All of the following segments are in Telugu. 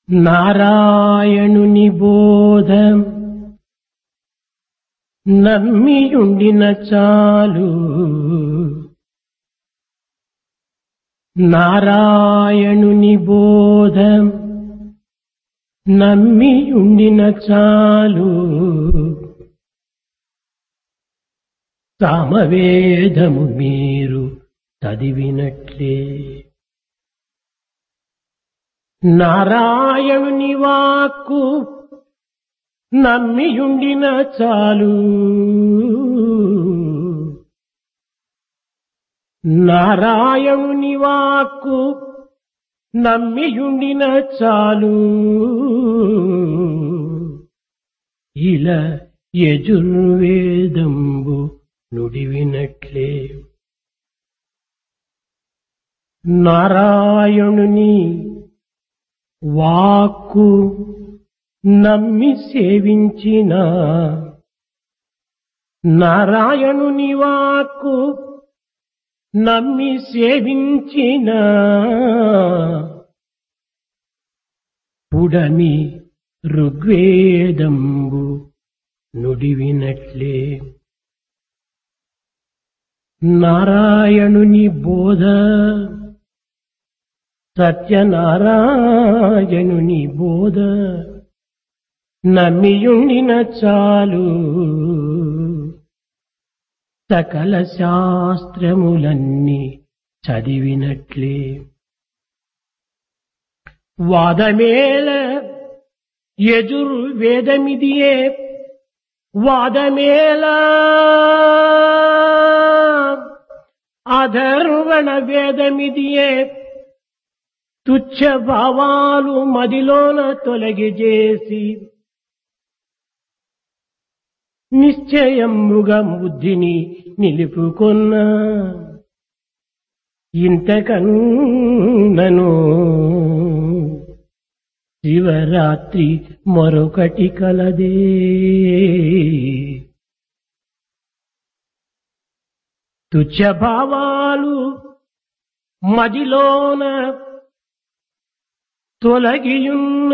నారాయణుని బోధ నమ్మియుండిన చాలు నారాయణుని బోధ నమ్మియుండిన చాలు సామవేదము మీరు చదివినట్లే నారాయణుని వాక్కు నమ్మియుండిన చాలు నారాయణుని వాక్కు నమ్మియుండిన చాలు ఇలా యజుర్వేదంబు నుడివినట్లే నారాయణుని వాక్కు నమ్మి సేవించిన నారాయణుని వాక్కు నమ్మి సేవించిన పుడమి ఋగ్వేదంబు నుడివినట్లే నారాయణుని బోధ సత్యనారాయణుని బోధ నమ్మియుండిన చాలు సకల శాస్త్రములన్నీ చదివినట్లే వాదమేల యజుర్వేదమిదియే వాదమేల అధర్వణ వేదమిదియే తుచ్చ భావాలు మదిలోన తొలగిజేసి నిశ్చయముగా బుద్ధిని నిలుపుకున్న ఇంతకన్నను శివరాత్రి మరొకటి కలదే తుచ్చ భావాలు మదిలోన తొలగియున్న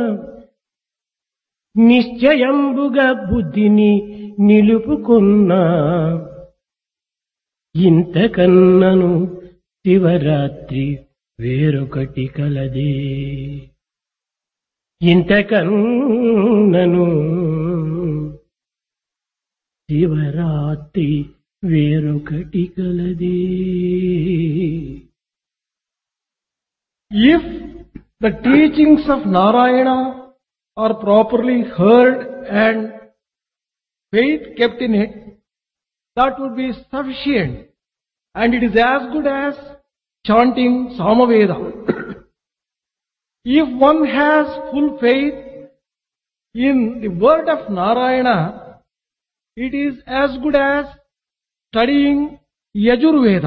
నిశ్చయంబుగా బుద్ధిని నిలుపుకున్న ఇంతకన్నను శివరాత్రి వేరొకటి కలదే ఇంతకన్నను శివరాత్రి వేరొకటి కలదే If the teachings of Narayana are properly heard and faith kept in it, that would be sufficient. And it is as good as chanting Samaveda. if one has full faith in the word of Narayana, it is as good as studying Yajurveda.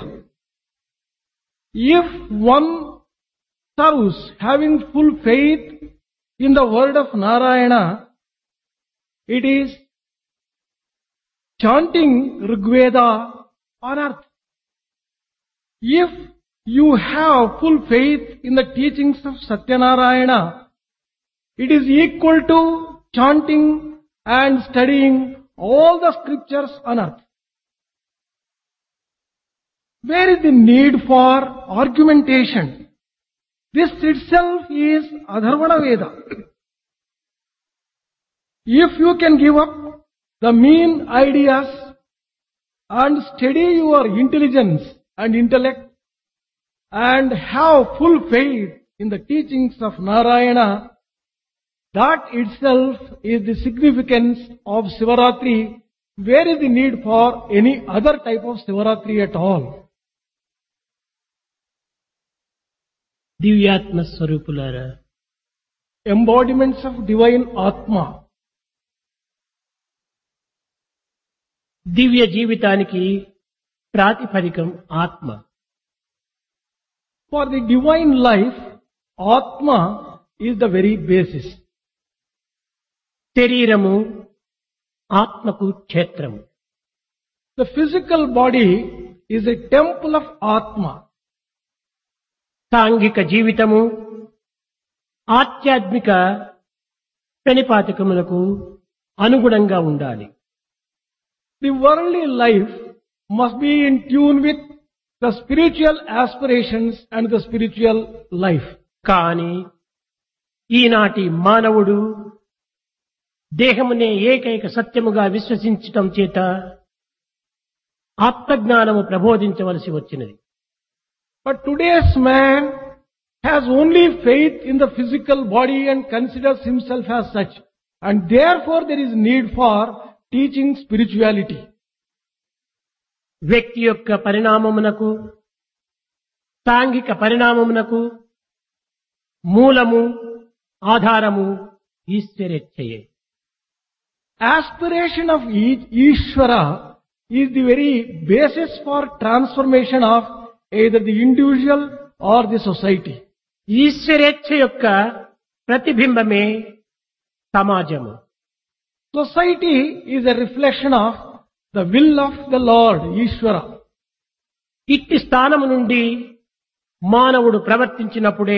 If one serves having full faith in the word of Narayana, it is chanting Rigveda on earth. If you have full faith in the teachings of Satyanarayana, it is equal to chanting and studying all the scriptures on earth. Where is the need for argumentation? This itself is Adharvana Veda. If you can give up the mean ideas and steady your intelligence and intellect and have full faith in the teachings of Narayana, that itself is the significance of Sivaratri. Where is the need for any other type of Sivaratri at all? దివ్యాత్మ స్వరూపులారా Embodiments of divine Atma. దివ్య జీవితానికి ప్రాతిపదికం ఆత్మ For the divine life, Atma is the very basis. శరీరము ఆత్మకు క్షేత్రము The physical body is a temple of Atma. సాంఘిక జీవితము ఆధ్యాత్మిక ప్రణిపాతికములకు అనుగుణంగా ఉండాలి The worldly life must be in tune with the spiritual aspirations and the spiritual life. కాని ఈనాటి మానవుడు దేహమునే ఏకైక సత్యముగా విశ్వసించటం చేత ఆత్మజ్ఞానము ప్రబోధించవలసి వచ్చినది But today's man has only faith in the physical body and considers himself as such. And therefore there is need for teaching spirituality. వ్యక్తి యొక్క పరిణామమునకు సాంఘిక పరిణామమునకు మూలము ఆధారము ఈశ్వరేచ్ఛయే Aspiration of each Ishvara is the very basis for transformation of either the individual or the society. ఈశ్వరేచ్ఛ యొక్క ప్రతిబింబమే సమాజము Society is a reflection of the will of the Lord, Ishvara. ఇట్టి స్థానము నుండి మానవుడు ప్రవర్తించినప్పుడే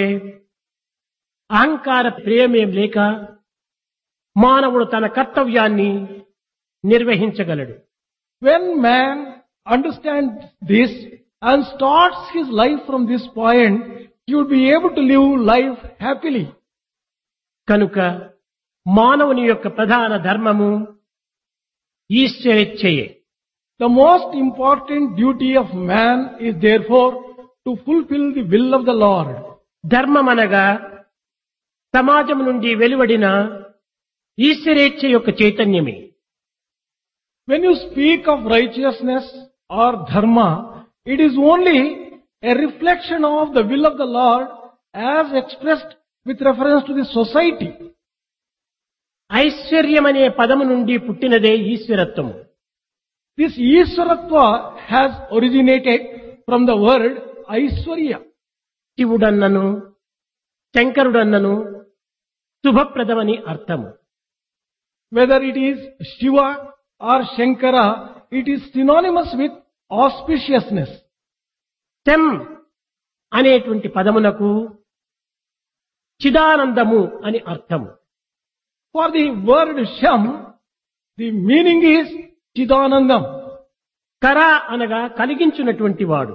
అహంకార ప్రేమేం లేక మానవుడు తన కర్తవ్యాన్ని నిర్వహించగలడు When man understands this and starts his life from this point, he will be able to live life happily. కనుక మానవుని యొక్క ప్రధాన ధర్మము ఈశ్వరేచ్ఛయే The most important duty of man is therefore to fulfill the will of the Lord. ధర్మమనగా సమాజం నుండి వెలువడిన ఈశ్వరేచ్ఛ యొక్క చైతన్యమే When you speak of righteousness or dharma, it is only a reflection of the will of the Lord as expressed with reference to the society. ఐశ్వర్యం అనే పదము నుండి పుట్టినదే ఈశ్వరత్వము This Ishwaratva has originated from the word Aishwarya. శివుడన్నను శంకరుడన్నను శుభప్రదమని అర్థము Whether it is Shiva or Shankara, it is synonymous with auspiciousness. శం అనేటువంటి పదమునకు చిదానందము అని అర్థము For the word Sham, the meaning is Chidanandam. కర అనగా కలిగించున్నటువంటి వాడు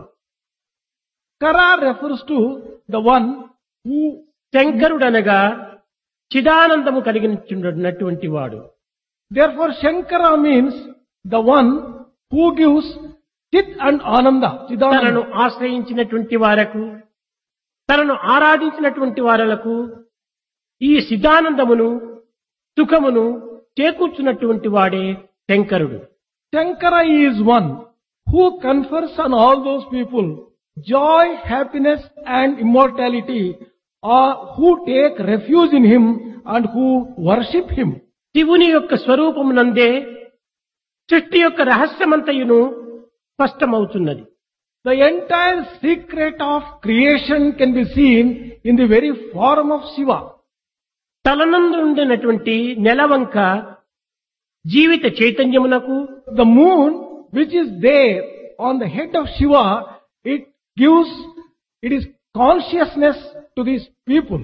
Kara refers to the one who, శంకరుడనగా చిదానందము కలిగించున్నటువంటి వాడు therefore Shankara means the one who gives Chit and Ananda, తనను Chidananda. ఆశ్రయించినటువంటి వారకు తనను ఆరాధించినటువంటి వారలకు ఈ సిద్ధానందమును సుఖమును చేకూర్చున్నటువంటి వాడే శంకరుడు Shankara is one who confers on all those people joy, happiness and immortality or who take refuge in him and who worship him. శివుని యొక్క స్వరూపమునందే సృష్టి యొక్క రహస్యమంతయును స్పష్టమవుతున్నది The entire secret of creation can be seen in the very form of Shiva. తలనందు ఉండినటువంటి నెలవంక జీవిత చైతన్యమునకు The moon, which is there on the head of Shiva, it gives, it is consciousness to these people.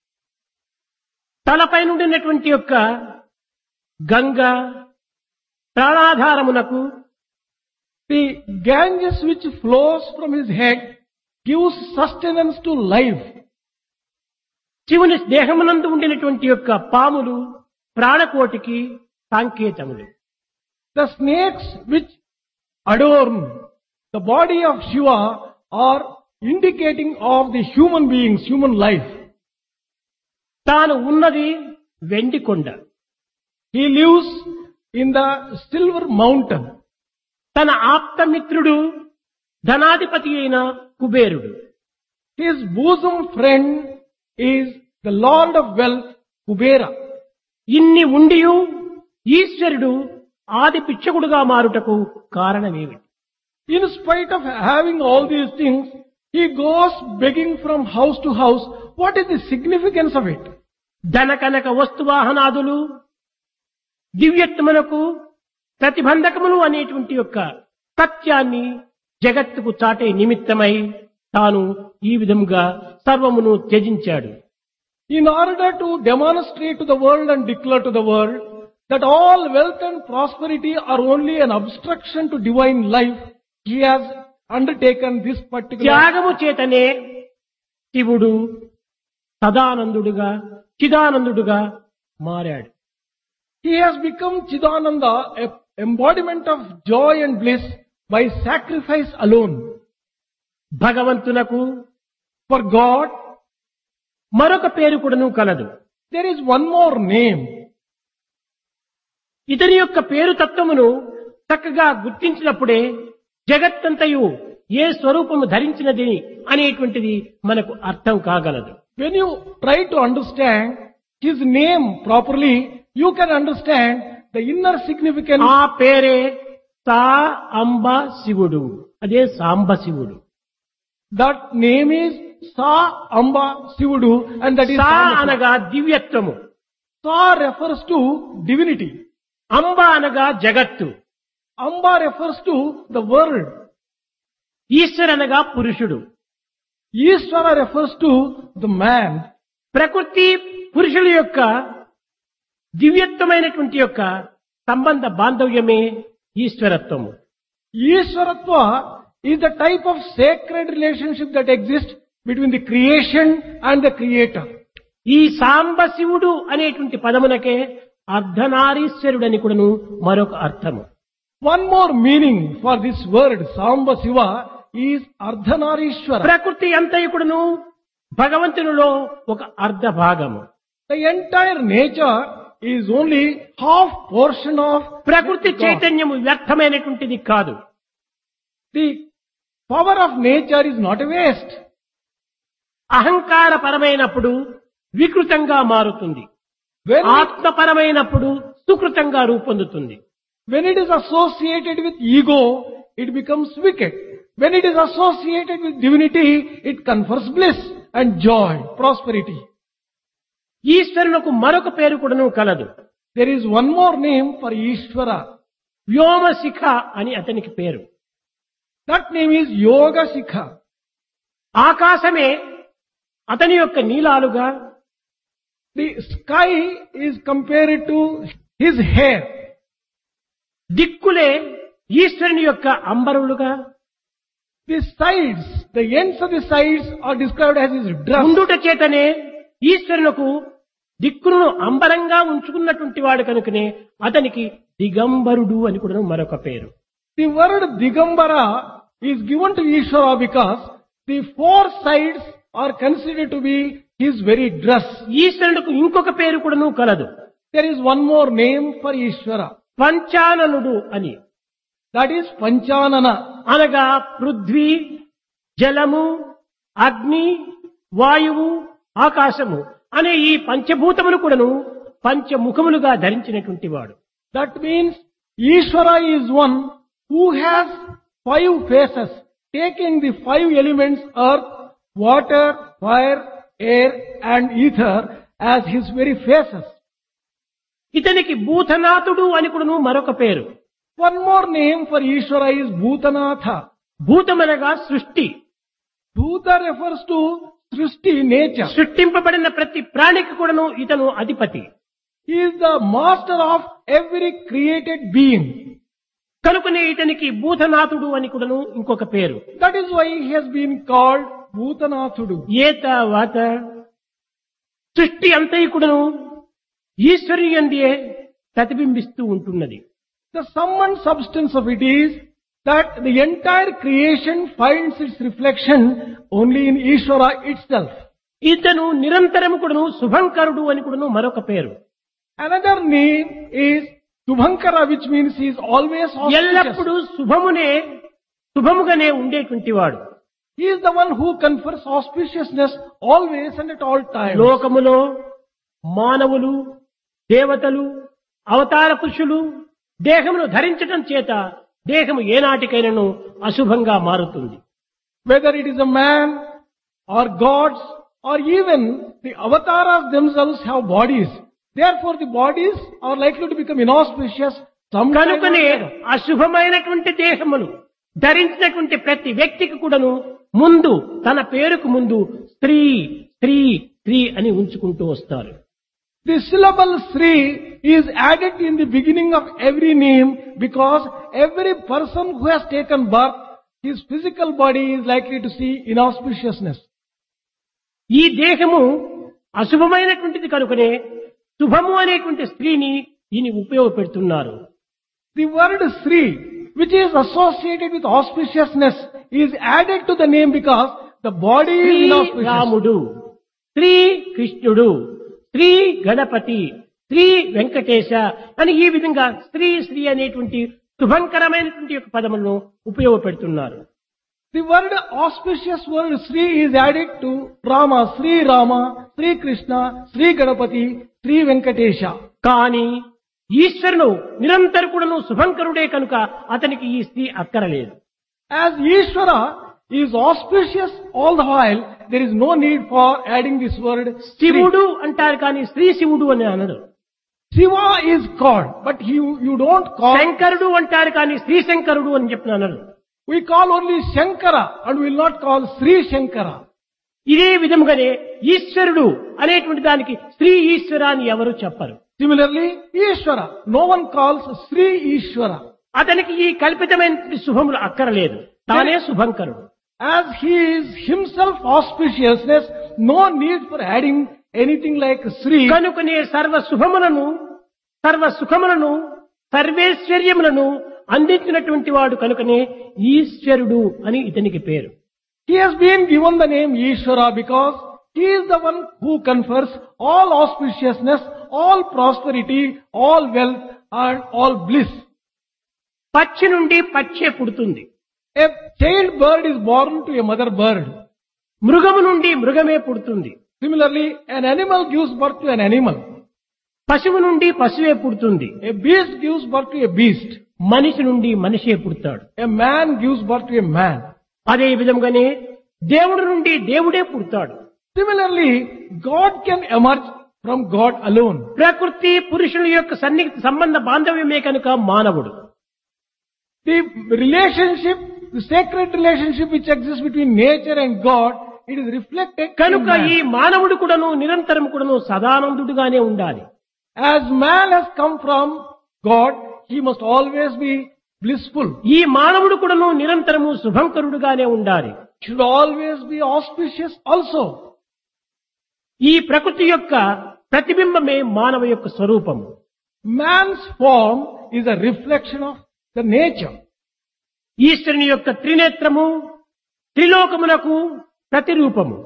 తలపై నుండినటువంటి యొక్క Ganga ప్రాణాధారమునకు The Ganges which flows from his head gives sustenance to life. శివుని దేహమునందు ఉండినటువంటి యొక్క పాములు ప్రాణకోటికి సాంకేతములు The snakes which adorn the body of Shiva are indicating of the human beings, human life. తాను ఉన్నది వెండి కొండ He lives in the silver mountain. తన ఆప్తమిత్రుడు ధనాధిపతి అయిన కుబేరుడు His bosom friend is the Lord of wealth, Kubera. ఇన్ని ఉండియు ఈశ్వరుడు ఆది పిచ్చకుడుగా మారుటకు కారణమేమిటి In spite of having all these things, he goes begging from house to house. What is the significance of it? ధన కనక వస్తువాహనాదులు దివ్యత్వమునకు ప్రతిబంధకములు అనేటువంటి యొక్క సత్యాన్ని జగత్తుకు చాటే నిమిత్తమై తాను ఈ విధముగా సర్వమును త్యజించాడు In order to demonstrate to the world and declare to the world that all wealth and prosperity are only an obstruction to divine life, he has undertaken this particular త్యాగము చేతనే శివుడు సదానందుడుగా చిదానందుడుగా మారాడు He has become Chidananda, a embodiment of joy and bliss by sacrifice alone. భగవంతునకు For God, మరొక పేరు కూడాను కలదు there is one more name. ఇతని యొక్క పేరు తత్వమును చక్కగా గుర్తించినప్పుడే జగత్తంతయు ఏ స్వరూపము ధరించినది అనేటువంటిది మనకు అర్థం కాగలదు When you try to understand his name properly, you can understand the inner significance. ఆ పేరే సా అంబ శివుడు అదే సాంబ శివుడు That name is Sa Amba Sivudu and that is saw Sambasiva. అనగా దివ్యత్వము Sa refers to divinity. అంబ అనగా జగత్తు Amba refers to the world. Eshwar అనగా పురుషుడు Ishvara refers to the man. ప్రకృతి పురుషుల యొక్క దివ్యత్వమైనటువంటి యొక్క సంబంధ బాంధవ్యమే ఈశ్వరత్వము Ishwaratva is the type of sacred relationship that exists between the creation and the creator. ఈ సాంబ శివుడు అనేటువంటి పదమునకే అర్ధనారీశ్వరుడని కూడాను మరొక అర్థము One more meaning for this word Samba Siva is Ardhanarishwara. ప్రకృతి అంతయుకుడును భగవంతునిలో ఒక అర్ధ భాగము The entire nature is only half portion of ప్రకృతి God. చైతన్యము వ్యర్థమైనటువంటిది కాదు The power of nature is not a waste. అహంకార పరమైనప్పుడు వికృతంగా మారుతుంది When it, ఆత్మపరమైనప్పుడు సుకృతంగా రూపొందుతుంది when it is associated with ego, it becomes wicked. When it is associated with divinity, it confers bliss and joy, prosperity. ఈశ్వరునకు మరొక పేరు కూడాను కలదు There is one more name for Ishvara. వ్యోమశిఖ అని అతనికి పేరు That name is Yoga Sikha. ఆకాశమే అతని యొక్క నీలాలుగా The sky is compared to his hair. దిక్కులే ఈశ్వరుని యొక్క అంబరులుగా The sides, the ends of the sides are described as his dress. ఉండుట చేతనే ఈశ్వరునకు దిక్కులను అంబరంగా ఉంచుకున్నటువంటి వాడు కనుకనే అతనికి దిగంబరుడు అని కూడా మరొక పేరు The word Digambara is given to Ishvara because the four sides are considered to be his very dress. ఈశ్వరునికి ఇంకొక పేరు కూడాను కలదు There is one more name for Ishvara. పంచాననుడు అని That is Panchanana. అనగా పృథ్వీ జలము అగ్ని వాయువు ఆకాశము అనే ఈ పంచభూతములు కూడాను పంచముఖములుగా ధరించినటువంటి వాడు That means Ishvara is one who has five faces, taking the five elements earth, water, fire, air and ether as his very faces. ఇతనికి భూతనాథుడు అని కూడాను మరొక పేరు One more name for Ishvara is Bhutanatha. భూతమనగా సృష్టి Bhuta refers to Srishti, nature. సృష్టింపబడిన ప్రతి ప్రాణికి కూడాను ఇతను అధిపతి He is the master of every created being. కనుకనే ఇతనికి భూతనాథుడు అని కూడాను ఇంకొక పేరు That is why he has been called Bhutanathudu. ఏత వాత సృష్టి అంతైకుడును ఈశ్వరి అందే ప్రతిబింబిస్తూ ఉంటున్నది The sum and substance of it is that the entire creation finds its reflection only in Ishvara itself. ఇతను నిరంతరము కూడాను శుభంకరుడు అని కూడాను మరొక పేరు Another name is Subhankara which means he is always auspicious. ఎల్లప్పుడూ శుభమునే శుభముగానే ఉండేటువంటి వాడు He is the one who confers auspiciousness always and at all times. లోకములో మానవులు దేవతలు అవతార పురుషులు దేహమును ధరించటం చేత దేహము ఏనాటికైనను అశుభంగా మారుతుంది Whether it is a man or gods or even the avatars themselves have bodies. Therefore the bodies are likely to become inauspicious sometime or కనుకనే other. అశుభమైనటువంటి దేహములు ధరించినటువంటి ప్రతి వ్యక్తికి కూడాను ముందు తన పేరుకు ముందు స్త్రీ స్త్రీ స్త్రీ అని ఉంచుకుంటూ వస్తారు The syllable Sri is added in the beginning of every name because every person who has taken birth, his physical body is likely to see inauspiciousness. ఈ దేహము అశుభమైనటువంటిది కనుకనే శుభము అనేటువంటి స్త్రీని దీని ఉపయోగపెడుతున్నారు The word Sri, which is associated with auspiciousness, is added to the name because the body is Shri inauspicious. రాముడు శ్రీ కృష్ణుడు శ్రీ గణపతి శ్రీ వెంకటేశ అని ఈ విధంగా స్త్రీ శ్రీ అనేటువంటి శుభంకరమైనటువంటి యొక్క పదములను ఉపయోగపెడుతున్నారు The word auspicious word Sri is added to Rama, Sri Rama, Sri Krishna, Sri Ganapati, Sri Venkatesha. కానీ ఈశ్వరుడు నిరంతరం కూడాను శుభంకరుడే కనుక అతనికి ఈ స్త్రీ అక్కరలేదు As Ishvara is auspicious all the while, there is no need for adding this word Sri. శివుడు అంటారు కానీ స్త్రీ శివుడు అని అనరు Shiva is God, but you, you don't call, శంకరుడు అంటారు కానీ శ్రీ శంకరుడు అని చెప్పిన అనరు we call only Shankara and will not call Sri Shankara. ఇదే విధముగానే ఈశ్వరుడు అనేటువంటి దానికి స్త్రీ ఈశ్వర అని ఎవరు చెప్పరు Similarly, Ishvara, no one calls Sri Ishvara. అతనికి ఈ కల్పితమైనటువంటి శుభములు అక్కరలేదు తానే శుభంకరుడు As he is himself auspiciousness, no need for adding anything like Sri. కనుకనే సర్వ శుభములను సర్వ సుఖములను సర్వేశ్వర్యములను అందించినటువంటి వాడు కనుకనే ఈశ్వరుడు అని ఇతనికి పేరు He has been given the name Ishvara because he is the one who confers all auspiciousness, all prosperity, all wealth and all bliss. పచ్చి నుండి పచ్చే పుడుతుంది A child bird is born to a mother bird. మృగము నుండి మృగమే పుడుతుంది Similarly, an animal gives birth to an animal. పశువు నుండి పశువే పుడుతుంది A beast gives birth to a beast. మనిషి నుండి మనిషే పుడతాడు A man gives birth to a man. అదే విధంగానే దేవుడి నుండి దేవుడే పుడతాడు Similarly, God can emerge from God alone. ప్రకృతి పురుషుల యొక్క సన్నిహిత సంబంధ బాంధవ్యమే కనుక మానవుడు The relationship, the sacred relationship which exists between nature and God, it is reflected in కనుక ఈ man. మానవుడు కూడాను నిరంతరం కూడాను సదానందుడుగానే ఉండాలి As man has come from God, he must always be blissful. ఈ మానవుడు కూడాను నిరంతరము శుభంకరుడుగానే ఉండాలి Should always be auspicious also. ఈ ప్రకృతి యొక్క ప్రతిబింబమే మానవ యొక్క స్వరూపము Man's form is a reflection of the nature. ఈశ్వరుని యొక్క త్రినేత్రము త్రిలోకమునకు ప్రతిరూపము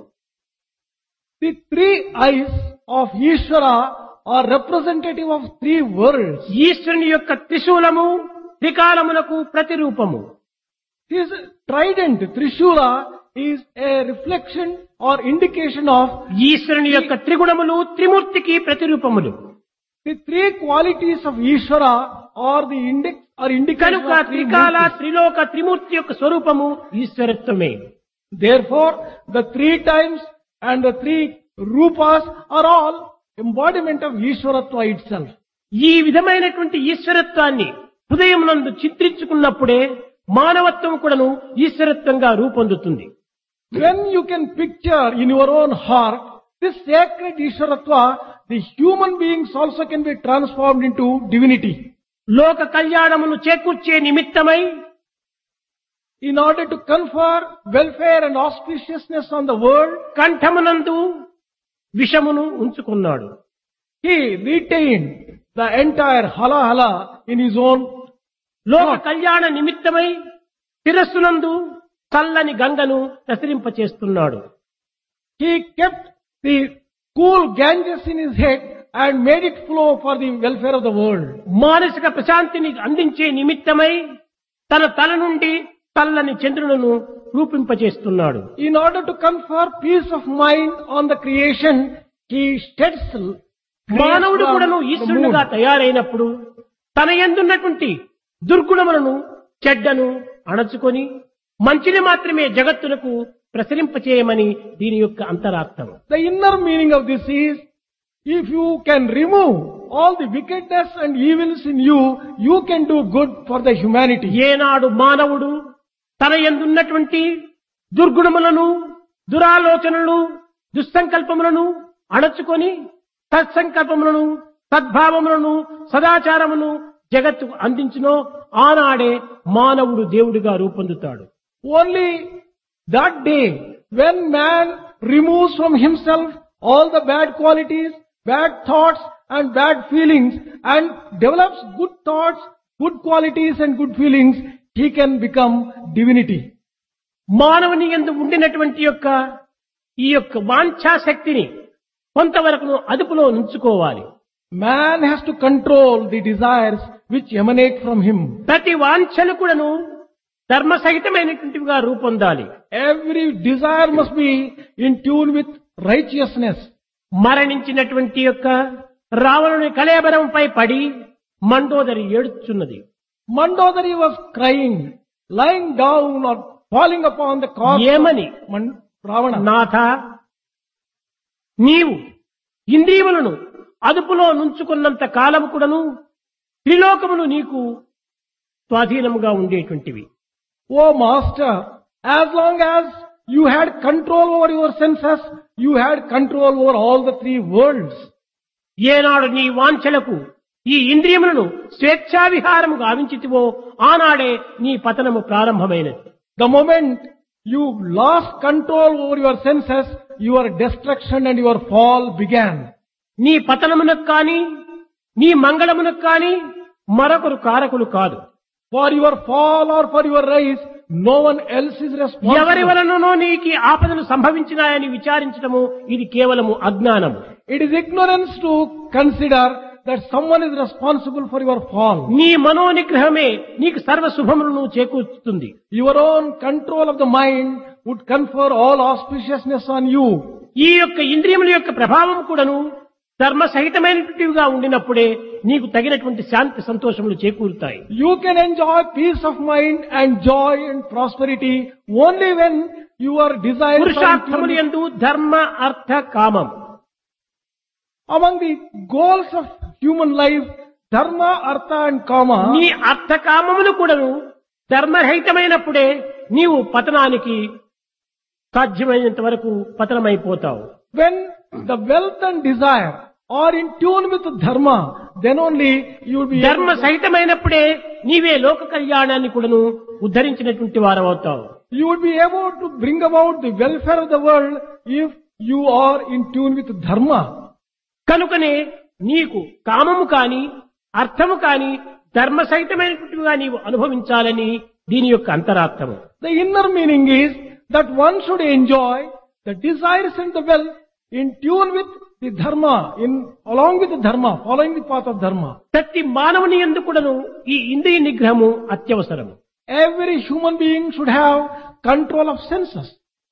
The three eyes of Ishvara are representative of three worlds. ఈశ్వరుని యొక్క త్రిశూలము త్రికాలమునకు ప్రతిరూపము His trident, Trishula, is a reflection or indication of ఈశ్వరుని యొక్క త్రిగుణములు త్రిమూర్తికి ప్రతిరూపములు the three qualities of Ishvara are the index or indication కనుక of three త్రికాల murtis. త్రిలోక త్రిమూర్తి యొక్క స్వరూపము ఈశ్వరత్వమే Therefore, the three times and the three rupas are all embodiment of Ishwaratva itself. ఈ విధమైనటువంటి ఈశ్వరత్వాన్ని హృదయం నందు చిత్రించుకున్నప్పుడే మానవత్వం కూడాను ఈశ్వరత్వంగా రూపొందుతుంది When you can picture in your own heart this sacred Ishwaratva, the human beings also can be transformed into divinity. లోక కళ్యాణమును చేకూర్చే నిమిత్తమై In order to confer welfare and auspiciousness on the world, కంఠమునందు విషమును ఉంచుకున్నాడు he retained the entire hala hala in his own లోక కళ్యాణ నిమిత్తమై శిరస్సునందు చల్లని గంగను ప్రసరింపచేస్తున్నాడు He kept the cool Ganges in his head and made it flow for the welfare of the world. మానసిక ప్రశాంతిని అందించే నిమిత్తమై తన తల నుండి చల్లని చంద్రులను రూపింపచేస్తున్నాడు In order to confer peace of mind on the creation, he sheds మానవుడు rays కూడాను from the ఈశ్వరుడుగా moon. తయారైనప్పుడు తన ఎందున్నటువంటి దుర్గుణములను చెడ్డను అణచుకొని మంచిని మాత్రమే జగత్తునకు ప్రసరింపచేయమని దీని యొక్క అంతరార్థం The inner meaning of this is, if you can remove all the wickedness and evils in you, you can do good for the humanity. ఏనాడు మానవుడు తన ఎందున్నటువంటి దుర్గుణములను దురాలోచనలు దుస్సంకల్పములను అణచుకొని సత్సంకల్పములను సద్భావములను సదాచారమును జగత్తుకు అందించునో ఆనాడే మానవుడు దేవుడిగా రూపొందుతాడు Only that day, when man removes from himself all the bad qualities, bad thoughts and bad feelings and develops good thoughts, good qualities and good feelings, he can become divinity. మానవుని ఎందు ఉండినటువంటి యొక్క ఈ యొక్క వాంఛాశక్తిని కొంతవరకు అదుపులో ఉంచుకోవాలి Man has to control the desires which emanate from him. ప్రతి వాంఛలు కూడాను ధర్మ సహితమైనటువంటివిగా రూపొందాలి Every desire must be in tune with righteousness. మరణించినటువంటి యొక్క రావణుని కళేబరంపై పడి Mandodari ఏడుచున్నది Mandodari was crying, lying down or falling upon the corpse ఏమని of Man- Ravana. నాథ నీవు ఇంద్రియములను అదుపులో నుంచుకున్నంత కాలము కూడాను త్రిలోకములు నీకు స్వాధీనముగా ఉండేటువంటివి O master, as long as you had control over your senses, you had control over all the three worlds. ఏనాడు నీ వాంఛలకు ఈ ఇంద్రియములను స్వేచ్ఛావిహారము గావించితివో ఆనాడే నీ పతనము ప్రారంభమైనది The moment you lost control over your senses, your destruction and your fall began. నీ పతనమునకు కాని నీ మంగళమునకు కాని మరొకరు కారకులు కాదు For your fall or for your rise, no one else is ఎవరి responsible. వలననో నీకు ఆపదలు సంభవించినాయని విచారించడము ఇది కేవలము అజ్ఞానము It is ignorance to consider that someone is responsible for your fall. నీ మనోనిగ్రహమే నీకు సర్వ శుభములను చేకూర్చుతుంది Your own control of the mind would confer all auspiciousness on you. ఈ యొక్క ఇంద్రియముల యొక్క ప్రభావం కూడాను ధర్మ సహితమైనటువంటివిగా ఉండినప్పుడే నీకు తగినటువంటి శాంతి సంతోషములు చేకూరుతాయి You can enjoy peace of mind and joy and prosperity only when your desires are పురుషార్థములు in tune ఎందు ధర్మ అర్థ కామం among the goals of human life, dharma, artha and kama. నీ అర్థ కామములు కూడాను ధర్మరహితమైనప్పుడే నీవు పతనానికి సాధ్యమైనంత వరకు పతనమైపోతావు When the wealth and desire are in tune with dharma, then only you will be ధర్మ సహితమైనప్పుడే నీవే లోక కళ్యాణాన్ని కూడాను ఉద్ధరించినటువంటి వారవుతావు you will be able to bring about the welfare of the world if you are in tune with dharma. కనుకనే నీకు కామము కాని అర్థము కాని ధర్మ సహితమైనటువంటివిగా నీవు అనుభవించాలని దీని యొక్క అంతరార్థము The inner meaning is that one should enjoy the desires and the wealth in tune with the dharma, in along with the dharma, following the path of dharma. ప్రతి మానవుని ఎందుకు కూడాను ఈ ఇంద్రియ నిగ్రహము అత్యవసరము Every human being should have control of senses.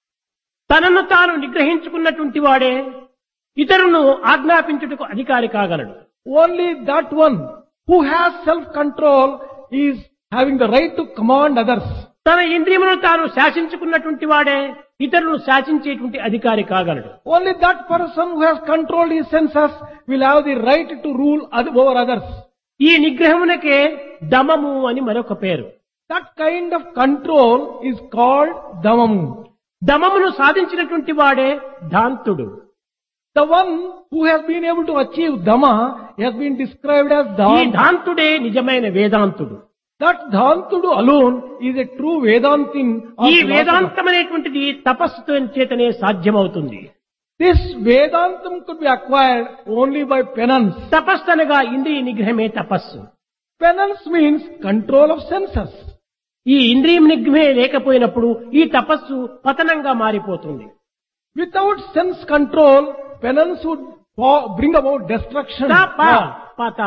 తనను తాను నిగ్రహించుకున్నటువంటి వాడే ఇతరులను ఆజ్ఞాపించుటకు అధికారి కాగలడు Only that one who has self-control is having the right to command others. తన ఇంద్రియములను తాను శాసించుకున్నటువంటి వాడే ఇతరులను శాసించేటువంటి అధికారి కాగలడు Only that person who has controlled his senses will have the right to rule oth- over others. ఈ నిగ్రహమునకే దమము అని మరొక పేరు That kind of control is called damamu. దమమును సాధించినటువంటి వాడే ధాంతుడు The one who has been able to achieve Dhamma has been described as ఈ Dhanta. ధాంతుడే నిజమైన వేదాంతుడు That Dhantudu alone is a true Vedantin. or ఈ philosopher. వేదాంతం అనేటువంటిది తపస్సుతో చేతనే సాధ్యమవుతుంది This Vedantam could be acquired only by penance. తపస్సు అనగా ఇంద్రియ నిగ్రహమే తపస్సు Penance means control of senses. ఈ ఇంద్రియం నిగ్రహమే లేకపోయినప్పుడు ఈ తపస్సు పతనంగా మారిపోతుంది Without sense control, penance would fo- bring about destruction. తప, పత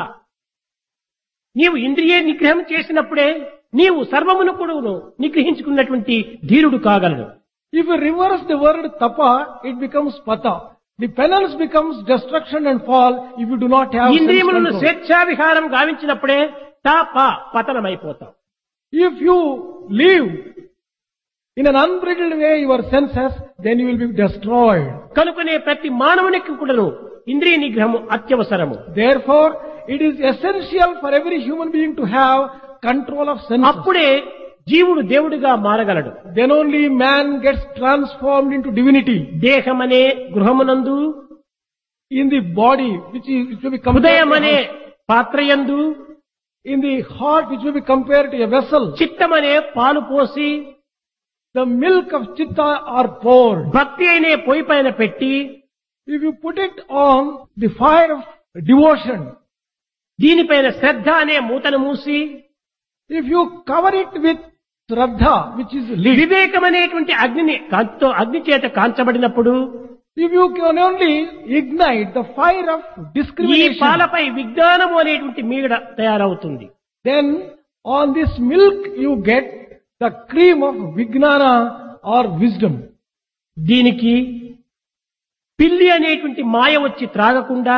నీవు ఇంద్రియ నిగ్రహం చేసినప్పుడే నీవు సర్వమును కూడా నిగ్రహించుకున్నటువంటి ధీరుడు కాగలడు If you reverse the word tapa, it becomes pata. The penance becomes destruction and fall if you do not have sense ఇంద్రియములను control. స్వేచ్ఛావిహారం గావించినప్పుడే తాప పతనమైపోతావు If you live in an unbridled way your senses, then you will be destroyed. కనుకనే ప్రతి మానవునికి కూడాను ఇంద్రియ నిగ్రహము అత్యవసరము Therefore, it is essential for every human being to have control of senses. అప్పుడే జీవుడు దేవుడిగా మారగలడు Then only man gets transformed into divinity. దేహమనే గృహమునందు in the body, which is which will be హృదయం compared అనే to, పాత్రయందు in the heart, which will be compared to a vessel. చిత్తం అనే పాలు పోసి The milk of chitta are poured. భక్తి అనే పొయ్యి పైన పెట్టి If you put it on the fire of devotion, దీనిపైన శ్రద్ధ అనే మూతను మూసి if you cover it with Shraddha, which is lid, వివేకం అనేటువంటి అగ్నిని కాంతితో అగ్ని చేత కాంచబడినప్పుడు if you can only ignite the fire of ఈ discrimination, పాలపై విజ్ఞానము అనేటువంటి మీగడ తయారవుతుంది then on this milk you get the cream of Vignana or wisdom. దీనికి పిల్లి అనేటువంటి మాయ వచ్చి త్రాగకుండా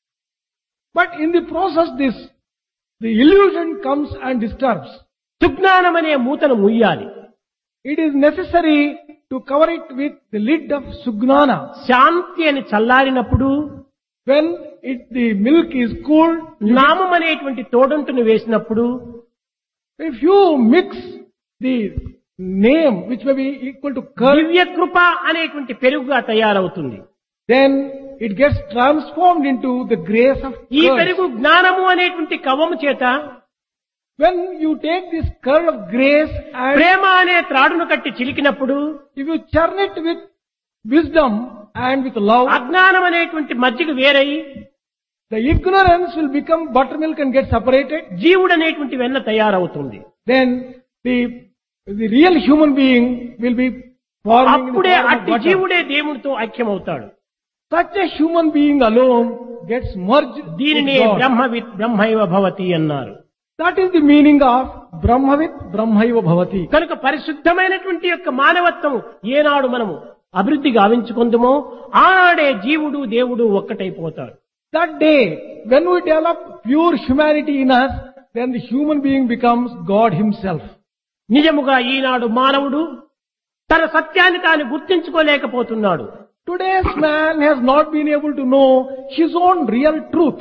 But in the process this, the illusion comes and disturbs. సుజ్ఞానం అనే మూతను ముయ్యాలి It is necessary to cover it with the lid of Sugnana. శాంతి అని చల్లారినప్పుడు When it, the milk is cooled, నామం అనేటువంటి తోడంటును వేసినప్పుడు if you mix the name which may be equal to curd, దివ్య కృప అనేటువంటి పెరుగుగా తయారవుతుంది then it gets transformed into the grace of ఈ curd. పెరుగు జ్ఞానము అనేటువంటి కవము చేత When you take this curd of grace and ప్రేమ అనే త్రాడును కట్టి చిలికినప్పుడు if you churn it with wisdom and with love, అజ్ఞానం అనేటువంటి మజ్జిగ వేరై the ignorance will become buttermilk and get separated. జీవుడు అనేటువంటి వెన్న తయారవుతుంది Then the, the real human being will be forming in the అప్పుడే form of అట్టి butter. జీవుడే దేవుడితో ఐక్యమవుతాడు Such a human being alone gets merged with దీనినే God. బ్రహ్మవిత్ బ్రహ్మైవ భవతి అన్నారు That is the meaning of Brahmavit Brahmaiva Bhavati. కనుక పరిశుద్ధమైనటువంటి యొక్క మానవత్వం ఏనాడు మనము అభివృద్ధి గావించుకుందుమో ఆనాడే జీవుడు దేవుడు ఒక్కటైపోతాడు That day, when we develop pure humanity in us, then the human being becomes God himself. నిజముగా ఈనాడు మానవుడు తన సత్యాన్ని తాను గుర్తించుకోలేకపోతున్నాడు Today's man has not been able to know his own real truth.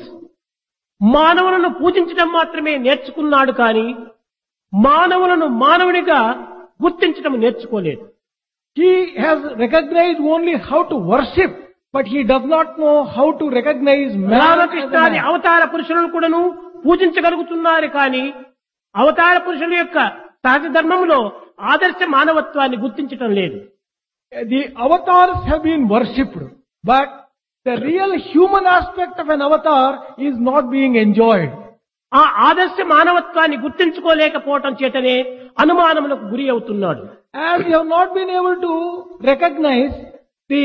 మానవులను పూజించడం మాత్రమే నేర్చుకున్నాడు కానీ మానవులను మానవునిగా గుర్తించడం నేర్చుకోలేదు He has recognized only how to worship, but he does not know how to recognize man as a రామకృష్ణాది man. అవతార పురుషులను కూడాను పూజించగలుగుతున్నారు కానీ అవతార పురుషుల యొక్క సహజ ధర్మంలో ఆదర్శ మానవత్వాన్ని గుర్తించటం లేదు The avatars have been worshipped, but the real human aspect of an avatar is not being enjoyed. ఆ ఆదర్శ మానవత్వాన్ని గుర్తించుకోలేకపోవటం చేతనే అనుమానములకు గురి అవుతున్నాడు As you have not been able to recognize the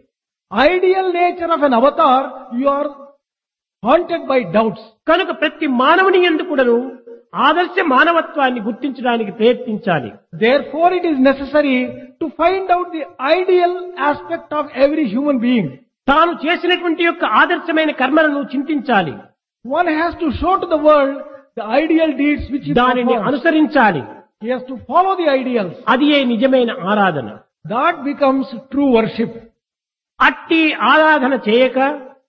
ideal nature of an avatar, you are haunted by doubts. కనుక ప్రతి మానవుని ఎందుకుడను ఆదర్శ మానవత్వాన్ని గుర్తించడానికి ప్రయత్నించాలి Therefore, it is necessary to find out the ideal aspect of every human being. తాను చేసినటువంటి యొక్క ఆదర్శమైన కర్మలను చింతించాలి One has to show to the world the ideal deeds which he దానిని performs. అనుసరించాలి He has to follow the ideals. అది ఏ నిజమైన ఆరాధన That becomes true worship. అట్టి ఆరాధన చేయక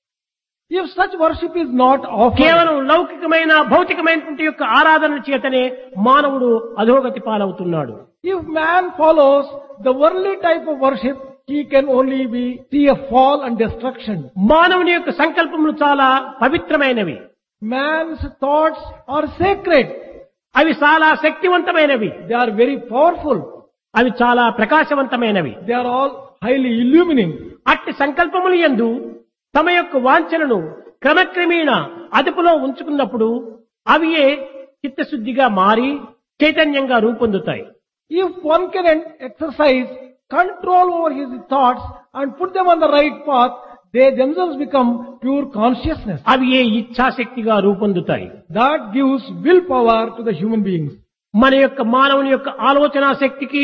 If such worship is not offered, కేవలం లౌకికమైన భౌతికమైనటువంటి యొక్క ఆరాధన చేతనే మానవుడు అధోగతి పాలవుతున్నాడు if man follows the worldly type of worship, he can only be see a fall and destruction. మానవుని యొక్క సంకల్పములు చాలా పవిత్రమైనవి Man's thoughts are sacred. అవి చాలా శక్తివంతమైనవి They are very powerful. అవి చాలా ప్రకాశవంతమైనవి They are all highly illumining. అట్టి సంకల్పములు యందు తమ యొక్క వాంఛనను క్రమక్రమేణ అదుపులో ఉంచుకున్నప్పుడు అవి చిత్తశుద్ధిగా మారి చైతన్యంగా రూపొందుతాయి If one can en- exercise control over his thoughts and put them on the right path, they themselves become pure consciousness. అవి ఏ ఇచ్ఛాశక్తిగా రూపొందుతాయి That gives willpower to the human beings. మన యొక్క మానవుని యొక్క ఆలోచన శక్తికి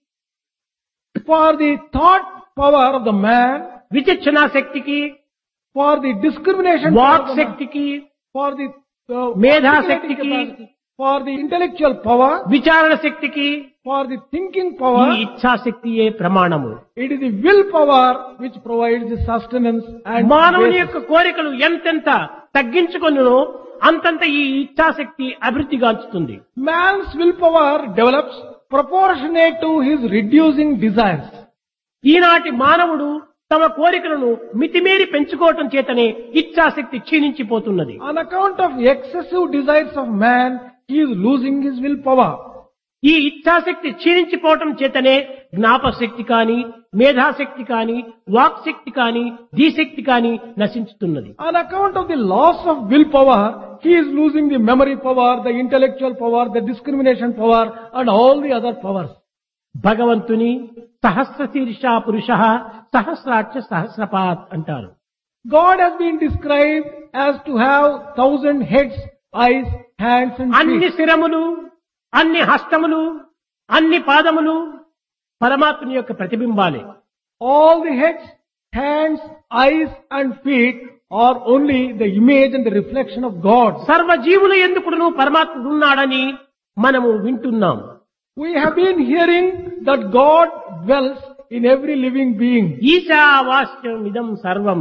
For the thought power of the man, విచక్షణ శక్తికి for the discrimination power walk of the man, శక్తికి for the uh, మేధా articulating శక్తికి, capacity, for the intellectual power, విచారణ శక్తికి for the thinking ఈ power, ఇచ్ఛాశక్తియే ప్రమాణము it is the willpower which provides the sustenance and మానవుని basis. యొక్క కోరికలు ఎంతెంత తగ్గించుకొనునో అంతంత ఈ ఇచ్ఛాశక్తి అభివృద్ధిగాంచుతుంది Man's willpower develops proportionate to his reducing desires. ఈనాటి మానవుడు తమ కోరికలను మితిమీరి పెంచుకోవటం చేతనే ఇచ్ఛాశక్తి క్షీణించిపోతున్నది On account of excessive desires of man, he is losing his willpower. ఈ ఇచ్ఛాశక్తి క్షీణించిపోవటం చేతనే జ్ఞాపశక్తి కాని మేధాశక్తి కాని వాక్శక్తి కాని ధీశక్తి కాని నశించుతున్నది On account of the loss of willpower, he is losing the memory power, the intellectual power, the discrimination power, and all the other powers. భగవంతుని సహస్ర శీర్ష పురుష సహస్రాక్ష సహస్రపాత్ అంటారు God has been described as to have thousand heads, eyes, hands, and అన్ని feet. శిరములు అన్ని హస్తములు అన్ని పాదములు పరమాత్మని యొక్క ప్రతిబింబాలే All the heads, hands, eyes, and feet are only the image and the reflection of God. సర్వ జీవుల ఎందుకును పరమాత్ముడు ఉన్నాడని మనము వింటున్నాం We have been hearing that God dwells in every living being. ఈశావాస్యం ఇదం సర్వం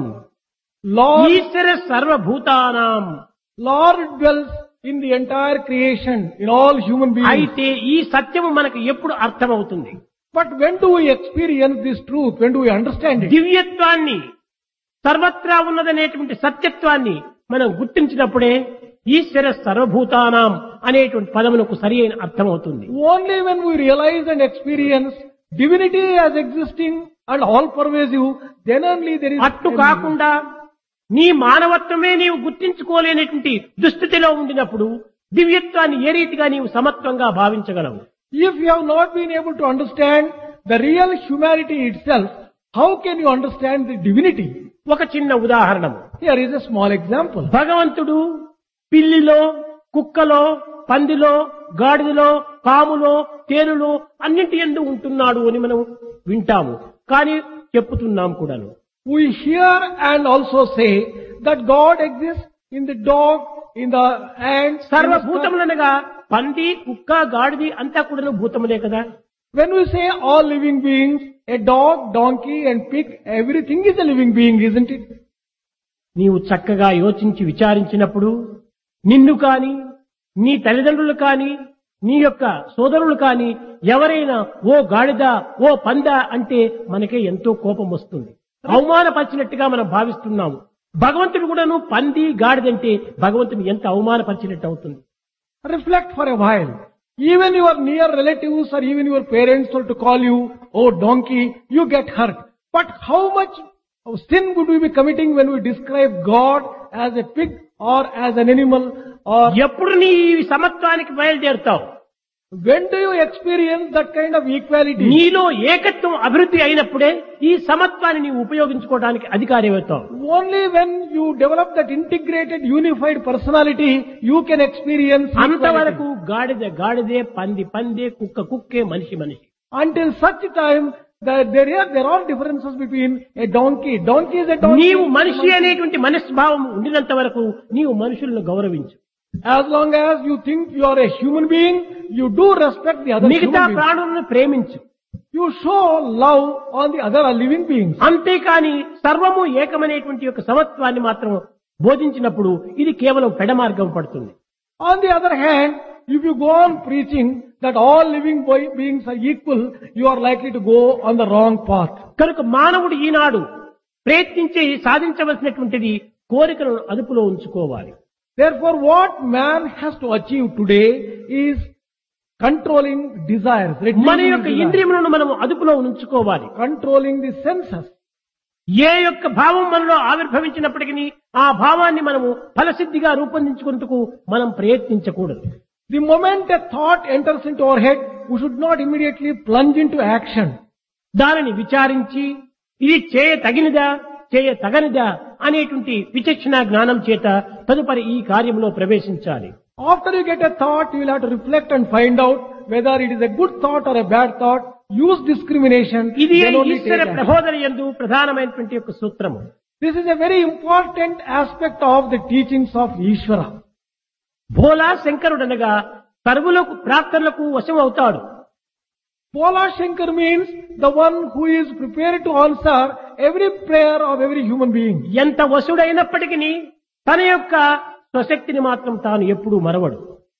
Lord, ఈశ్వర సర్వభూతానాం Lord dwells in the entire creation, in all human beings. అయితే ఈ సత్యము మనకు ఎప్పుడు అర్థమవుతుంది But when do we experience this truth? When do we understand it? దివ్యత్వాన్ని సర్వత్రా ఉన్నదనేటువంటి సత్యత్వాన్ని మనం గుర్తించినప్పుడే ఈశ్వర సర్వభూతానాం అనేటువంటి పదమునకు సరి అయిన అర్థమవుతుంది Only when we realize and experience divinity as existing and all pervasive, then only there is. అట్టు కాకుండా నీ మానవత్వమే నీవు గుర్తించుకోలేనటువంటి దుస్థితిలో ఉండినప్పుడు దివ్యత్వాన్ని ఏ రీతిగా నీవు సమత్వంగా భావించగలవు If you have not been able to understand the real humanity itself, how can you understand the divinity? ఒక చిన్న ఉదాహరణము Here is a small example. భగవంతుడు పిల్లిలో కుక్కలో పందిలో గాడిదలో పాములో తేలులో అన్నింటి ఎందు ఉంటున్నాడు అని మనం వింటాము కానీ చెప్పుతున్నాం కూడాను We hear and also say that God exists in the dog, in the ant, in the star. సర్వభూతములనగా పంది కుక్క గాడిది అంతా కూడాను భూతములే కదా When we say all living beings, a dog, donkey and pig, everything is a living being, isn't it? నీవు చక్కగా యోచించి విచారించినప్పుడు నిన్ను కాని నీ తల్లిదండ్రులు కాని నీ యొక్క సోదరులు కాని ఎవరైనా ఓ గాడిద ఓ పంద అంటే మనకే ఎంతో కోపం వస్తుంది అవమానపరిచినట్టుగా మనం భావిస్తున్నాము భగవంతుడు కూడాను పంది గాడిదంటే భగవంతుని ఎంత అవమానపరిచినట్టు అవుతుంది Reflect for a while. Even your near relatives or even your parents were to call you, oh donkey, you get hurt. But how much of sin would we be committing when we describe God as a pig or as an animal or ఎప్పుడు నీ ఈ సమత్వానికి బయలుదేరుతావు when do you experience that kind of equality? నీలో ఏకత్వం అభివృద్ధి అయినప్పుడే ఈ సమత్వాన్ని నీవు ఉపయోగించుకోవడానికి అధికారి అవుతావు Only when you develop that integrated, unified personality, you can experience equality. అంతవరకు గాడిద గాడిదే పంది పందే కుక్క కుక్కే మనిషి మనిషి Until such time, that there are, there are differences between a donkey. Donkey is a donkey. నీవు మనిషి అనేటువంటి మనస్భావం ఉండినంత వరకు నీవు మనుషులను గౌరవించు As long as you think you are a human being, you do respect the other మిగతా human beings. ప్రాణులను ప్రేమించు You show love on the other living beings. అంతేకాని సర్వము ఏకమనేటువంటి యొక్క సమత్వాన్ని మాత్రం బోధించినప్పుడు ఇది కేవలం పెడమార్గం పడుతుంది On the other hand, if you go on preaching that all living boy- beings are equal, you are likely to go on the wrong path. కనుక మానవుడు ఈనాడు ప్రయత్నించి సాధించవలసినటువంటిది కోరికలను అదుపులో ఉంచుకోవాలి Therefore, what man has to achieve today is controlling desires, reducing మన యొక్క desires, ఇంద్రియములను మనం అదుపులో ఉంచుకోవాలి controlling the senses. ఏ యొక్క భావం మనలో ఆవిర్భవించినప్పటికీ ఆ భావాన్ని మనము ఫలసిద్ధిగా రూపొందించుకుంటూ మనం ప్రయత్నించకూడదు The moment a thought enters into our head, we should not immediately plunge into action. దానిని విచారించి ఇది చేయ తగినదా చేయ తగనిదా అనేటువంటి విచక్షణ జ్ఞానం చేత తదుపరి ఈ కార్యంలో ప్రవేశించాలి After you get a thought, you will have to reflect and find out whether it is a good thought or a bad thought. Use discrimination. ఇది then only take ఈశ్వర action. ప్రబోధన ఎందు ప్రధానమైనటువంటి యొక్క సూత్రము This is a very important aspect of the teachings of Ishvara. Bhola శంకరుడనగా సర్వులకు ప్రార్థనలకు వశం అవుతాడు Pola Shankar means the one who is prepared to answer every prayer of every human being. ఎంత వశుడైనప్పటికీ తన యొక్క స్వశక్తిని మాత్రం తాను ఎప్పుడూ మరవడు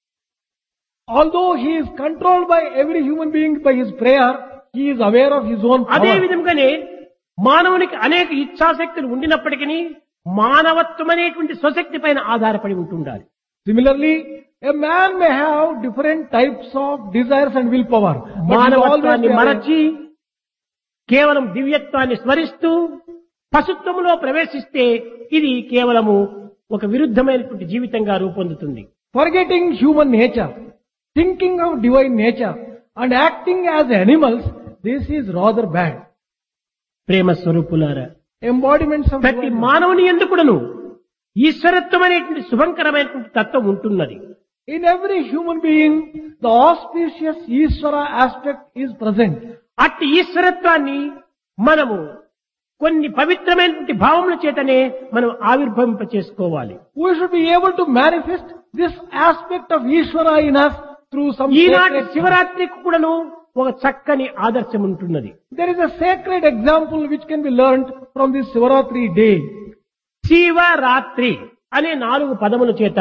Although he is controlled by every human being by his prayer, he is aware of his own అదే power. విధంగానే మానవునికి అనేక ఇచ్ఛాశక్తులు ఉండినప్పటికీ మానవత్వం అనేటువంటి స్వశక్తి పైన ఆధారపడి ఉంటుండాలి Similarly, a man may have different types of desires and willpower. But he always మానవత్వాన్ని be aware- మరచి కేవలం దివ్యత్వాన్ని స్మరిస్తూ పశుత్వంలో ప్రవేశిస్తే ఇది కేవలము ఒక విరుద్ధమైనటువంటి జీవితంగా రూపొందుతుంది forgetting human nature, thinking of divine nature, and acting as animals, this is rather bad. ప్రేమ స్వరూపులారా Embodiments of ప్రతి divine మానవుని ఎందుకుడను ఈశ్వరత్వం అనేటువంటి శుభంకరమైనటువంటి తత్వం ఉంటున్నది In every human being, the auspicious Ishvara aspect is present. అట్టి ఈశ్వరత్వాన్ని మనము కొన్ని పవిత్రమైనటువంటి భావముల చేతనే మనం ఆవిర్భవింప చేసుకోవాలి We should be able to manifest this aspect of Ishvara in us through some ఈనాటి sacred శివరాత్రికి కూడాను ఒక చక్కని ఆదర్శం ఉంటున్నది There is a sacred example which can be learnt from this Sivaratri day. Shivaratri అనే నాలుగు పదముల చేత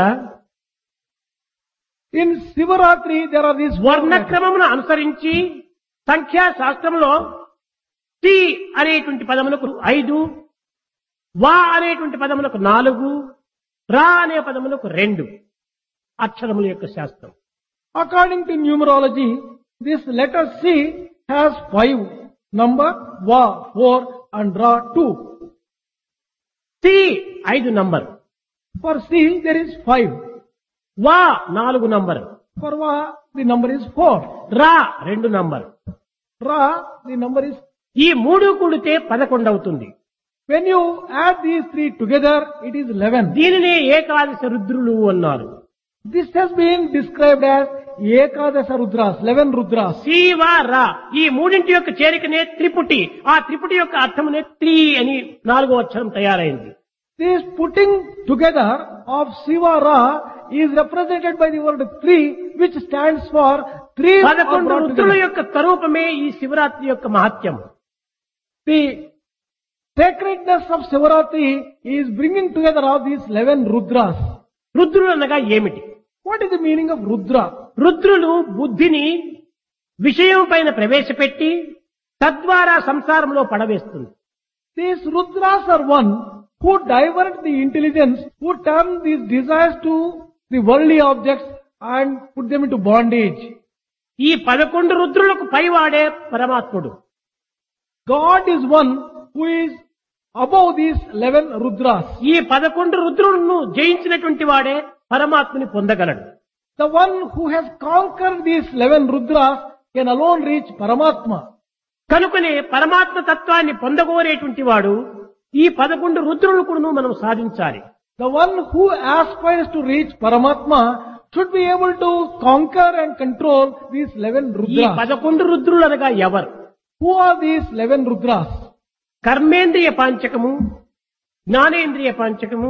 In Sivaratri, there are these వర్ణక్రమమును అనుసరించి సంఖ్యా శాస్త్రంలో టి అనేటువంటి పదములకు ఐదు వా అనేటువంటి పదములకు నాలుగు రా అనే పదములకు రెండు అక్షరముల యొక్క శాస్త్రం According to numerology, this letter C has five number, Va four and Ra two. సి ఐదు number For C, there is five. వా నాలుగు number For Va, the number is four. రా రెండు number Ra, the number is. ఈ మూడు కూడితే పదకొండు అవుతుంది When you add these three together, it is eleven. దీనినే ఏకాదశ రుద్రులు అన్నారు This has been described as Ekadasa Rudras, eleven Rudras. Shiva రా ఈ మూడింటి యొక్క చేరికనే త్రిపుటి ఆ త్రిపుటి యొక్క అర్థమునే త్రి అని నాలుగో అక్షరం తయారైంది This putting together of Shiva Ra is represented by the word three, which stands for three are పదకొండు brought రుద్రుల together. యొక్క స్వరూపమే ఈ శివరాత్రి యొక్క మహత్యం The sacredness of Sivaratri is bringing together all these eleven Rudras. రుద్రులు అనగా ఏమిటి What is the meaning of Rudra? రుద్రులు బుద్ధిని విషయం పైన ప్రవేశపెట్టి తద్వారా సంసారంలో పడవేస్తుంది These Rudras are one who divert the intelligence, who turn these desires to the worldly objects and put them into bondage. ఈ పదకొండు రుద్రులకు పైవాడే పరమాత్ముడు God is one who is above these eleven Rudras. ఈ పదకొండు రుద్రులను జయించినటువంటి వాడే పరమాత్ముని పొందగలడు The one who has conquered these eleven Rudras can alone reach Paramatma. కనుకనే పరమాత్మ తత్వాన్ని పొందగోరేటువంటి వాడు ఈ పదకొండు రుద్రులను కూడా మనం సాధించాలి The one who aspires to reach Paramatma should be able to conquer and control these eleven ఈ Rudras. పదకొండు రుద్రులు అనగా ఎవరు Who are these eleven Rudras? కర్మేంద్రియ పాంచకము జ్ఞానేంద్రియ పాంచకము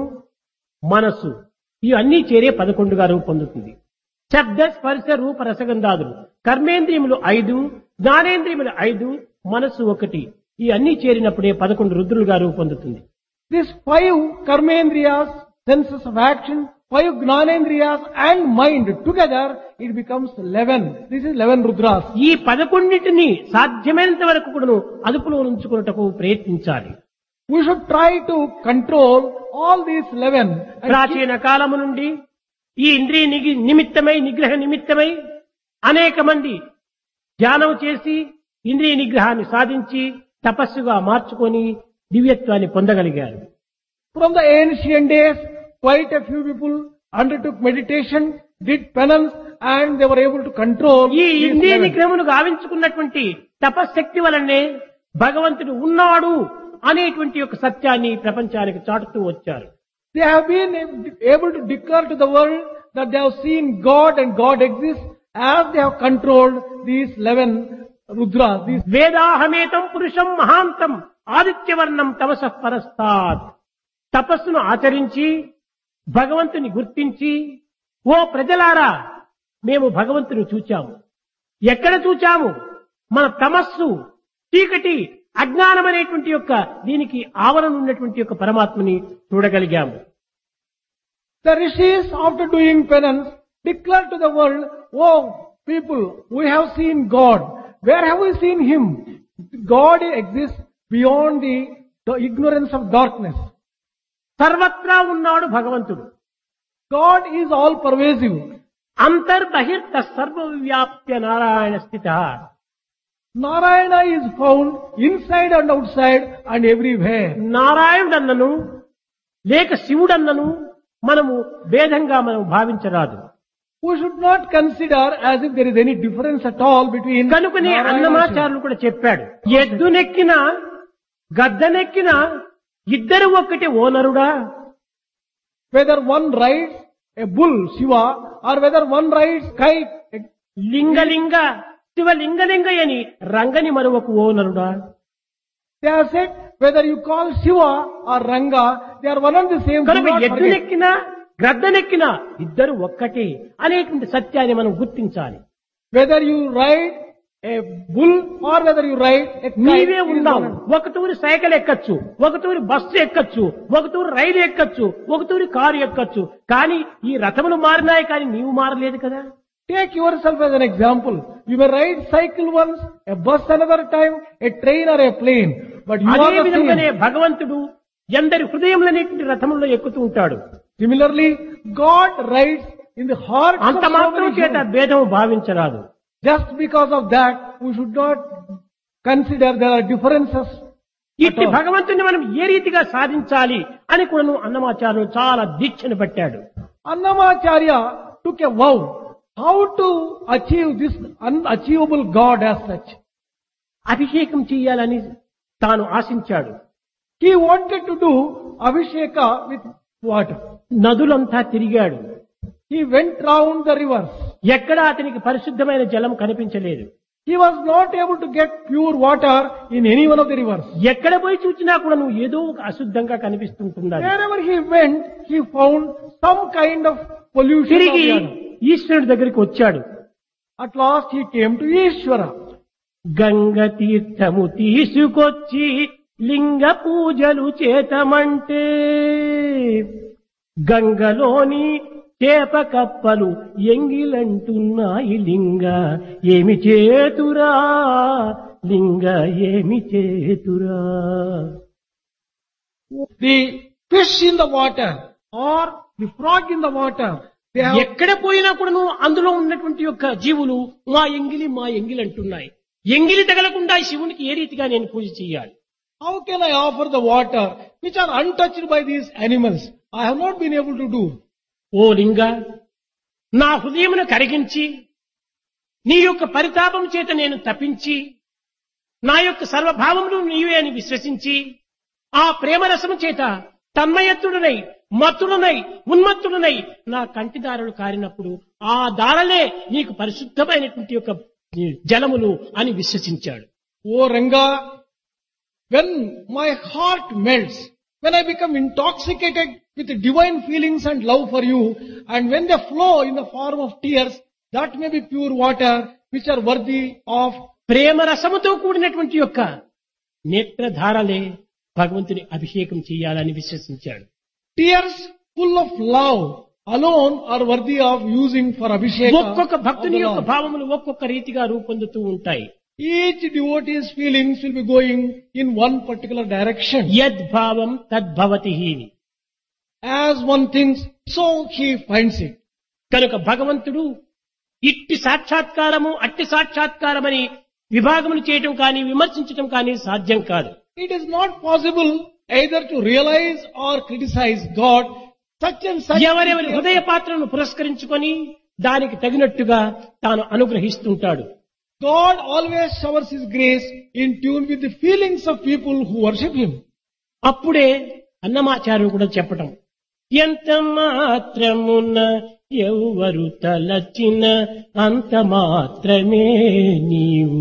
మనసు ఇవన్నీ చేరే పదకొండుగా రూపొందుతుంది శబ్ద స్పర్శ రూప రసగంధాదులు కర్మేంద్రియములు ఐదు జ్ఞానేంద్రియములు ఐదు మనస్సు ఒకటి ఈ అన్ని చేరినప్పుడే పదకొండు రుద్రులుగా రూపొందుతుంది These five karmendriyas, senses of action, five gnanendriyas and mind together, it becomes eleven. This is eleven Rudras. ఈ పదకొండింటిని సాధ్యమైనంత వరకు కూడాను అదుపులో ఉంచుకున్నటకు ప్రయత్నించాలి We should try to control all these eleven. and keep- ప్రాచీన కాలము నుండి ఈ ఇంద్రియ నిగి- నిమిత్తమై నిగ్రహ నిమిత్తమై అనేక మంది ధ్యానం చేసి ఇంద్రియ నిగ్రహాన్ని సాధించి తపస్సుగా మార్చుకొని దివ్యత్వాన్ని పొందగలిగారు From the ancient days, quite a few people undertook meditation, did penance, and they were able to control ఈ these ఇంద్రియ 11. నిగ్రహమును గావించుకున్నటువంటి తపశక్తి వలనే భగవంతుడు ఉన్నాడు అనేటువంటి ఒక సత్యాన్ని ప్రపంచానికి చాటుతూ వచ్చారు They have been able to declare to the world that they have seen God and God exists as they have controlled these eleven Rudras, these వేదాహమేతం పురుషం మహాంతం ఆదిత్యవర్ణం తమస పరస్తాత్ తపస్సును ఆచరించి భగవంతుని గుర్తించి ఓ ప్రజలారా మేము భగవంతుని చూచాము ఎక్కడ చూచాము మన తమస్సు చీకటి అజ్ఞానం అనేటువంటి యొక్క దీనికి ఆవరణ ఉన్నటువంటి యొక్క పరమాత్మని చూడగలిగాము The rishis, after doing penance, declare to the world, Oh, people, we have seen God. Where have we seen Him? God exists beyond the, the ignorance of darkness. సర్వత్రా ఉన్నాడు భగవంతుడు God is all pervasive. అంతర్బహిర్త సర్వవ్యాప్య Narayana స్థిత Narayana is found inside and outside and everywhere. నారాయణుడన్నను లేక శివుడన్నను మనము భేదంగా మనం భావించరాదు We should not consider as if there is any difference at all between కనుకనే Narayana and Shiva. అన్నమాచార్యులు కూడా చెప్పాడు ఎద్దునెక్కిన గద్దనెక్కిన ఇద్దరు ఒక్కటి ఓనరుడా Whether one rides a bull, Shiva, or whether one rides kite, a- లింగలింగ శివలింగలింగ అని రంగని మరొక ఓనరుడా they have said whether you call Shiva or Ranga, they are one and the same. Do కనుక not forget. ఎద్దునెక్కిన గ్రద్దనెక్కిన ఇద్దరు ఒక్కటే అనేటువంటి సత్యాన్ని మనం గుర్తించాలి Whether you ride a bull or whether you ride a kite, నీవే it is ఉన్నావు one. ఒక తూరి సైకిల్ ఎక్కచ్చు ఒక తూరి బస్సు ఎక్కచ్చు ఒక తూరి రైలు ఎక్కచ్చు ఒక తూరి కారు ఎక్కచ్చు కానీ ఈ రథములు మారినాయి కానీ నీవు మారలేదు కదా Take yourself as an example. You may ride cycle once, a bus another time, a train or a plane. But you అదే are the విధంగానే same. భగవంతుడు ఎందరి హృదయంలోనేటువంటి రథముల్లో ఎక్కుతూ ఉంటాడు Similarly, God rides in the heart of అంత so మాత్రం many చేత humans. భేదము భావించరాదు Just because of that, we should not consider there are differences. at ఇట్టి all. భగవంతుని మనం ఏ రీతిగా సాధించాలి అని కూడా అన్నమాచార్యులు చాలా దీక్షను పెట్టాడు Annamacharya took a vow how to achieve this unachievable God as such. అభిషేకం చేయాలని తాను ఆశించాడు He wanted to do Abhisheka with water. నదులంతా తిరిగాడు He went round the rivers. ఎక్కడా అతనికి పరిశుద్ధమైన జలం కనిపించలేదు He was not able to get pure water in any one of the rivers. ఎక్కడ పోయి చూసినా కూడా నువ్వు ఏదో ఒక అశుద్ధంగా కనిపిస్తుంటున్నది Wherever he went, he found some kind of pollution. of తిరిగి the other. ఈశ్వరుడి దగ్గరికి వచ్చాడు At last he came to Ishvara. Ganga తీర్థము తీసుకొచ్చి లింగ పూజలు చేతమంటే గంగలోని చేప కప్పలు ఎంగిలంటున్నాయి లింగ ఏమి చేతురా లింగ ఏమి చేతురా The fish in the water or the frog in the water, they have ఎక్కడ పోయినా కూడాను అందులో ఉన్నటువంటి యొక్క జీవులు మా ఎంగిలి మా ఎంగిలి అంటున్నాయి ఎంగిలి తగలకుండా శివునికి ఏ రీతిగా నేను పూజ చేయాలి How can I offer the water which are untouched by these animals? I have not been able to do. ఓ లింగ నా హృదయమును కరిగించి నీ యొక్క పరితాపం చేత నేను తప్పించి నా యొక్క సర్వభావములు నీవే అని విశ్వసించి ఆ ప్రేమరసము చేత తన్మయత్తుడనై మత్తుడనై ఉన్మత్తుడనై నా కంటిదారులు కారినప్పుడు ఆ దారలే నీకు పరిశుద్ధమైనటువంటి యొక్క జలములు అని విశ్వసించాడు Oh Ranga, when my heart melts, when I become intoxicated with divine feelings and love for you, and when they flow in the form of tears, that may be pure water which are worthy of ప్రేమ రసముతో కూడినటువంటి యొక్క నేత్రధారలే భగవంతుని అభిషేకం చేయాలని విశ్వసించాడు tears full of love alone are worthy of using for Abhishek. ఒక్కొక్క భక్తుని యొక్క భావములు ఒక్కొక్క రీతిగా రూపొందుతూ ఉంటాయి Each devotee's feelings will be going in one particular direction. యద్భావం తద్భవతి As one thinks, so he finds it. కనుక భగవంతుడు ఇట్టి సాక్షాత్కారము అట్టి సాక్షాత్కారమని విభాగములు చేయటం కానీ విమర్శించటం కానీ సాధ్యం కాదు It is not possible either to realize or criticize God. Such and such. ఎవరెవరి హృదయ పాత్రను పురస్కరించుకొని దానికి తగినట్టుగా తాను అనుగ్రహిస్తుంటాడు God always showers His grace in tune with the feelings of people who worship Him. అప్పుడే అన్నమాచార్యుడు కూడా చెప్పటం ఎంత మాత్రమున ఎవరు తలచిన అంత మాత్రమే నీవు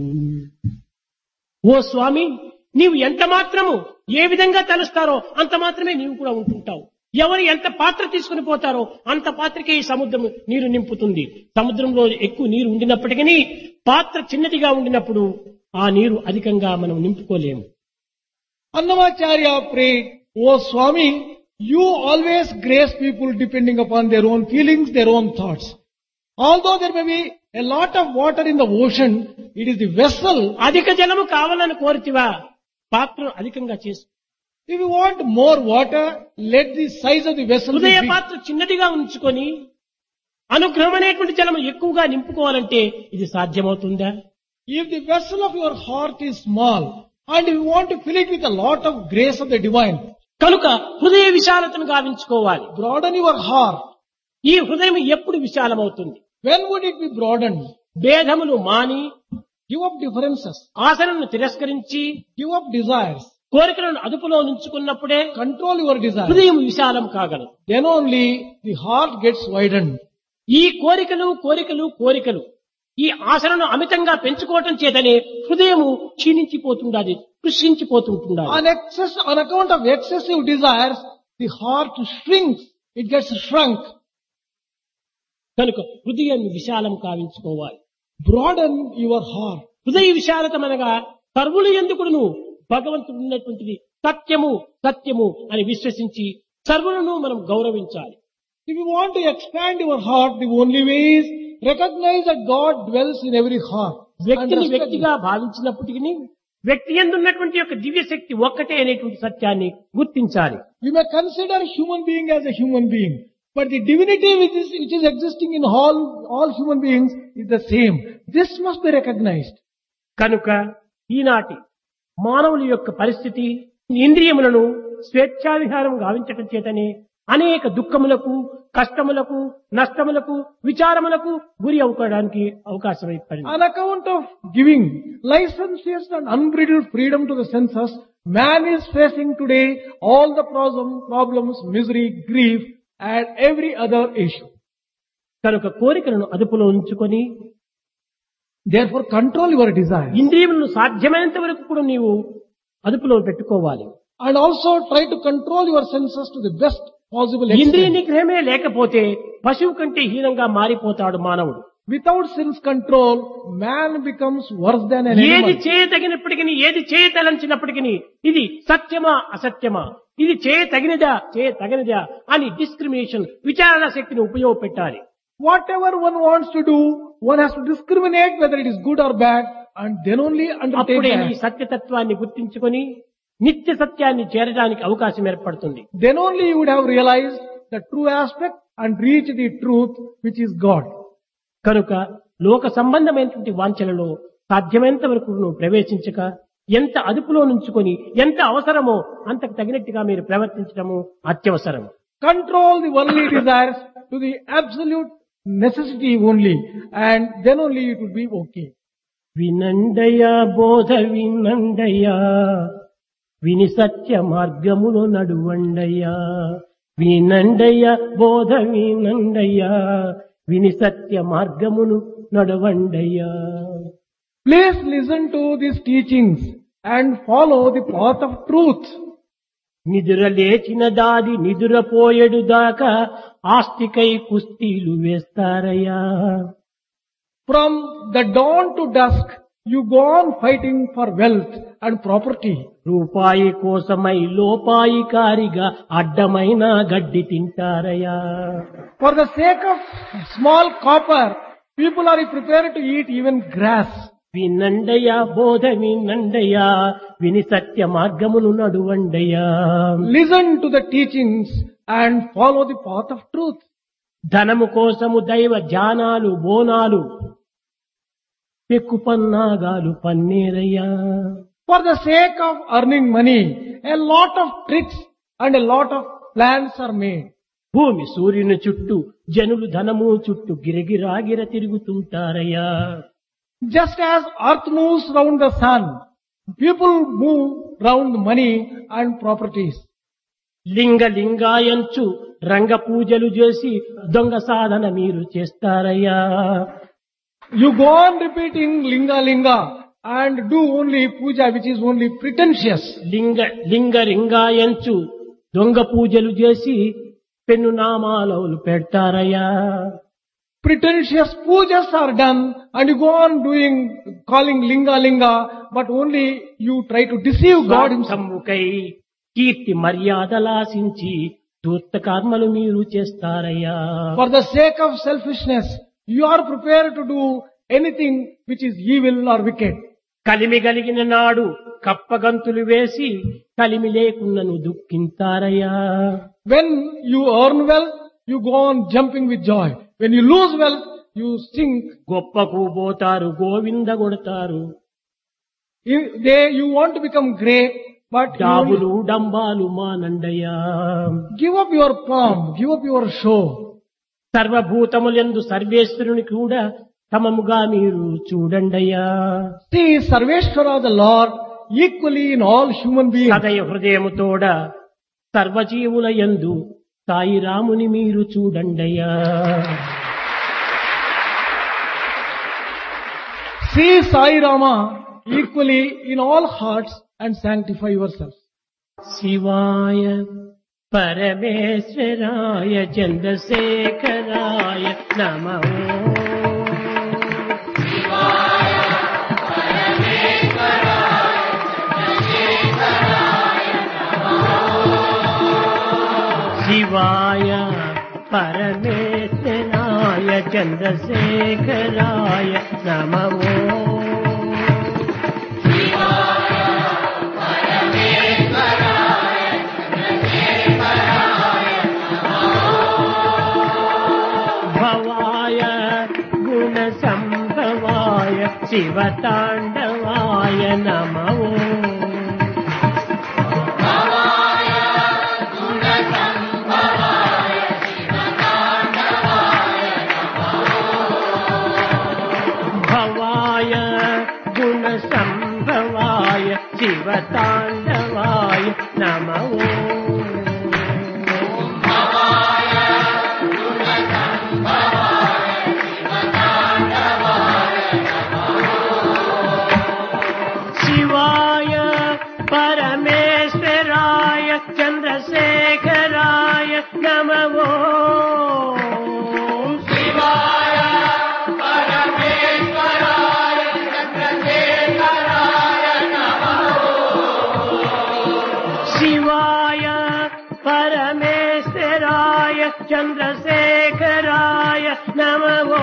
ఓ స్వామి నీవు ఎంత మాత్రము ఏ విధంగా తలుస్తారో అంత మాత్రమే నీవు కూడా ఉంటుంటావు ఎవరు ఎంత పాత్ర తీసుకుని పోతారో అంత పాత్రకే ఈ సముద్రం నీరు నింపుతుంది సముద్రంలో ఎక్కువ నీరు ఉండినప్పటికీ పాత్ర చిన్నదిగా ఉండినప్పుడు ఆ నీరు అధికంగా మనం నింపుకోలేము Annamacharya prayed, O Swami, you always grace people depending upon their own feelings, their own thoughts. Although there may be a lot of water in the ocean, it is the vessel. అధిక జలము కావాలని కోరితివా పాత్రను అధికంగా చేసు If you want more water, let the size of the vessel be హృదయ big. పాత్ర చిన్నదిగా ఉంచుకొని అనుగ్రహం అనేటువంటి జలం ఎక్కువగా నింపుకోవాలంటే ఇది సాధ్యమవుతుందా If the vessel of your heart is small, and if you want to fill it with a lot of grace of the divine, కనుక హృదయ విశాలతను గావించుకోవాలి broaden your heart. ఈ హృదయం ఎప్పుడు విశాలమవుతుంది When would it be broadened? భేదములు మాని Give up differences. ఆశలను తిరస్కరించి Give up desires. కోరికలను అదుపులో ఉంచుకున్నప్పుడే Control your desires. హృదయం విశాలం కాగలదు Then only the heart gets widened. ఈ కోరికలు కోరికలు కోరికలు ఈ ఆశలను అమితంగా పెంచుకోవటం చేతనే హృదయము క్షీణించిపోతుండాలి కృషించిపోతుంటుండాలి On excess, on account of excessive desires, the heart shrinks. It gets shrunk. కనుక హృదయాన్ని విశాలం కావించుకోవాలి Broaden your heart. హృదయ విశాలతమనగా సర్వులు ఎందుకును భగవంతుడు ఉన్నటువంటిది సత్యము సత్యము అని విశ్వసించి సర్వులను మనం గౌరవించాలి If you want to expand your heart, the only way is recognize that God dwells in every heart. వ్యక్తిని Understand వ్యక్తిగా భావించినప్పటికీ వ్యక్తి ఎందున్నటువంటి యొక్క దివ్య శక్తి ఒక్కటే అనేటువంటి సత్యాన్ని గుర్తించాలి You may consider human being as a human being, but the divinity which is, which is existing in all, all human beings is the same. This must be recognized. కనుక ఈనాటి మానవుల యొక్క పరిస్థితి ఇంద్రియములను స్వేచ్ఛావిహారం గావించటం చేతనే అనేక దుఃఖములకు కష్టములకు నష్టములకు విచారములకు గురి అవ్వడానికి అవకాశం ఏర్పడింది On account of giving licentious and unbridled freedom to the senses, man is facing today all the problem, problems, misery, grief, and every other issue. కనుక కోరికలను అదుపులో ఉంచుకొని Therefore, control your desires. ఇంద్రియములను సాధ్యమైనంత వరకు కూడా నీవు అదుపులో పెట్టుకోవాలి And also try to control your senses to the best possible ఇంద్రియ extent. నిగ్రహమే లేకపోతే పశువు కంటే హీనంగా మారిపోతాడు మానవుడు Without sense control, man becomes worse than an ఏది animal. చేయతగినప్పటికీ ఏది చేయతలంచినప్పటికీ ఇది సత్యమా అసత్యమా ఇది చేయతగినదా చేయతగినదా అని డిస్క్రిమినేషన్ విచారణ శక్తిని ఉపయోగపెట్టాలి Whatever one wants to do, one has to discriminate whether it is good or bad, and then only undertake అప్పుడే ఈ that. సత్యతత్వాన్ని గుర్తించుకొని నిత్య సత్యాన్ని చేరడానికి అవకాశం ఏర్పడుతుంది Then only you would have realized the true aspect and reached the truth which is God. కనుక లోక సంబంధమైనటువంటి వాంఛలలో సాధ్యమైనంత వరకు నువ్వు ప్రవేశించక ఎంత అదుపులో నుంచుకొని ఎంత అవసరమో అంతకు తగినట్టుగా మీరు ప్రవర్తించడము అత్యవసరము Control the worldly desires to the absolute necessity only, and then only it would be okay. వినండయా బోధ వినండయా విని సత్య మార్గములో నడువండయ్యా వినండయ్యా బోధ వినండయ్యా విని సత్య మార్గమును నడవండయ్యా Please listen to these teachings and follow the path of truth. నిదుర లేచిన దాది నిదురపోయేడు దాకా ఆస్తికై కుస్తీలు వేస్తారయ్యా From the dawn to dusk, you go on fighting for wealth and property. రూపాయి కోసమై లోపాయి కారిగా అడ్డమైన గడ్డి తింటారయ్యా For the sake of small copper, people are prepared to eat even grass. వినండయ్యా బోధ వినండయ్యా విని సత్య మార్గమును నడువండయ్యా Listen to the teachings and follow the path of truth. ధనము కోసము దైవ ధ్యానాలు బోనాలు పెక్కు పన్నాగాలు పన్నీరయ్యా For the sake of earning money, a lot of tricks and a lot of plans are made. భూమి సూర్యుని చుట్టూ జనులు ధనము చుట్టూ గిరగిరాగిర తిరుగుతుంటారయ్యా Just as earth moves round the sun, people move round money and properties. లింగ లింగాయంచు రంగ పూజలు చేసి దొంగ సాధన మీరు చేస్తారయ్యా You go on repeating linga linga and do only puja which is only pretentious. లింగ లింగ లింగాయంచు దొంగ పూజలు చేసి పెన్ను నామాలవులు పెడతారయ్యా Pretentious pujas are done and you go on doing, calling linga linga, but only you try to deceive God himself. స్వార్థముకై కీర్తి మర్యాదలాశించి దూర్త కర్మలు మీరు చేస్తారయ్యా For the sake of selfishness, you are prepared to do anything which is evil or wicked. కలిమి కలిగిన నాడు కప్పగంతులు వేసి కలిమి లేకున్నను దుఃఖింతారయ్యా When you earn wealth, you go on jumping with joy. When you lose wealth, you sink. గొప్పకు పోతారు గోవింద కొడతారు You, they, you want to become great, but you డాబులు డంబాలు మానండయ్యా give up your pomp, give up your show. సర్వభూతములందు సర్వేశ్వరుని కూడా సమముగా మీరు చూడండయ్యా See Sarveshwara the Lord equally in all human beings. సదయ హృదయముతోడ సర్వజీవుల యందు సాయి రాముని మీరు చూడండయ్యా See Sai Rama equally in all hearts and sanctify yourself. శివాయ పరమేశ్వరాయ చంద్రశేఖరాయ నమో శివాయ పరమేశ్వరాయ చంద్రశేఖరాయ నమో భవాయ గుణ సంభవాయ శివతాండవాయ నమో భవాయ గుణ సంభవాయ శివతాండవాయ నమో శివాయ పరమేశ్వరాయ చంద్రశేఖరాయ నమో శివాయ పరమేశ్వరాయ చంద్రశేఖరాయ నమో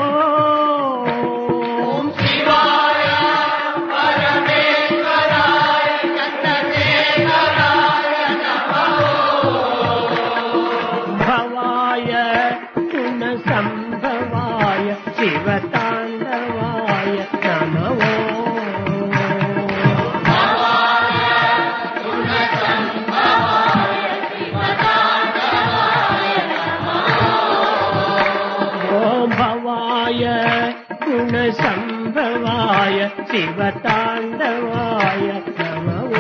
భవాయ గుణ సంభవాయ శివతాండవాయ నమో ఓం భవాయ గుణ సంభవాయ శివతాండవాయ నమో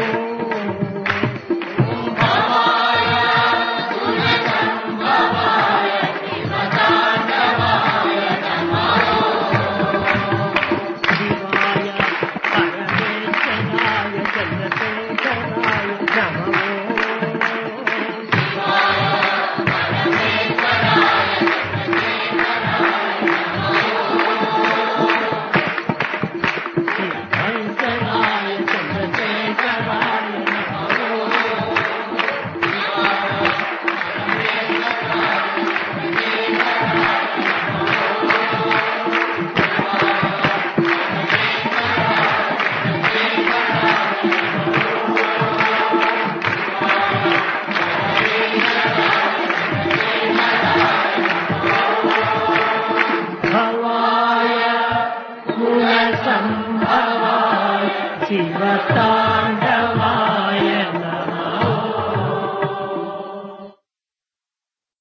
శివాయ పరమేశ్వరాయ చంద్రశేఖరాయ నమో శంకరాయ చంద్రశేఖరాయ నమో భవాయ గుణ సంభవాయ శివతా